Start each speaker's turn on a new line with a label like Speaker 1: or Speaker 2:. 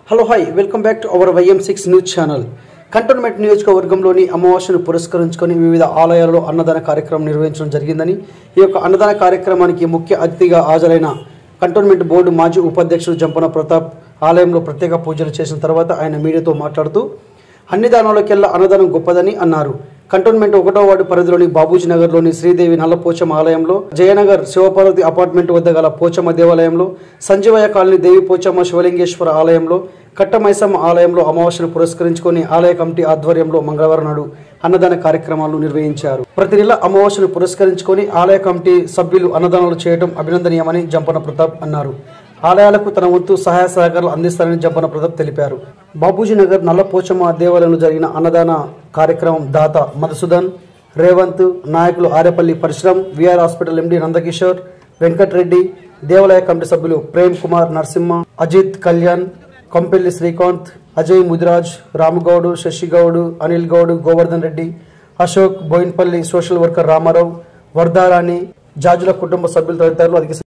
Speaker 1: hello hi welcome back to our Y M six news channel cantonment నియోజకవర్గంలోని అమావాస్యను పురస్కరించుకొని వివిధ ఆలయాలలో అన్నదాన కార్యక్రమం నిర్వహించడం జరిగిందని ఈ యొక్క అన్నదాన కార్యక్రమానికి ముఖ్య అతిథిగా హాజరైన కంటోన్మెంట్ బోర్డు మాజీ ఉపాధ్యక్షుడు జంపన ప్రతాప్ ఆలయంలో ప్రత్యేక పూజలు చేసిన తర్వాత ఆయన మీడియాతో మాట్లాడుతూ అన్ని దానాలకెల్లా అన్నదానం గొప్పదని అన్నారు కంటోన్మెంట్ ఒకటో వార్డు పరిధిలోని బాబూజీ నగర్లోని శ్రీదేవి నల్లపోచమ్మ ఆలయంలో జయనగర్ శివపార్వతి అపార్ట్మెంట్ వద్ద గల పోచమ్మ దేవాలయంలో సంజీవయ్య కాలనీ దేవి పోచమ్మ శివలింగేశ్వర ఆలయంలో కట్టమైసమ్మ ఆలయంలో అమావాస్యను పురస్కరించుకొని ఆలయ కమిటీ ఆధ్వర్యంలో మంగళవారం నాడు అన్నదాన కార్యక్రమాలు నిర్వహించారు ప్రతి నెల అమావాస్యను పురస్కరించుకొని ఆలయ కమిటీ సభ్యులు అన్నదానాలు చేయడం అభినందనీయమని జంపన ప్రతాప్ అన్నారు ఆలయాలకు తన వంతు సహాయ సహకారాలు అందిస్తారని జంపన ప్రతాప్ తెలిపారు బాబూజీ నగర్ నల్లపోచమ్మ దేవాలయంలో జరిగిన అన్నదాన కార్యక్రమం దాత మధుసూదన్ రేవంత్ నాయకులు Arepalli Parasuram V R hospital M D Nandakishore Venkatareddy దేవాలయ కమిటీ సభ్యులు ప్రేమ్ కుమార్ నరసింహ అజిత్ కళ్యాణ్ కొంపెల్లి శ్రీకాంత్ అజయ్ ముదిరాజ్ రామగౌడు శశిగౌడు అనిల్ గౌడ్ గోవర్ధన్ రెడ్డి అశోక్ బోయిన్పల్లి సోషల్ వర్కర్ రామారావు వర్ధారాణి జాజుల కుటుంబ సభ్యులు తదితరులు అధిక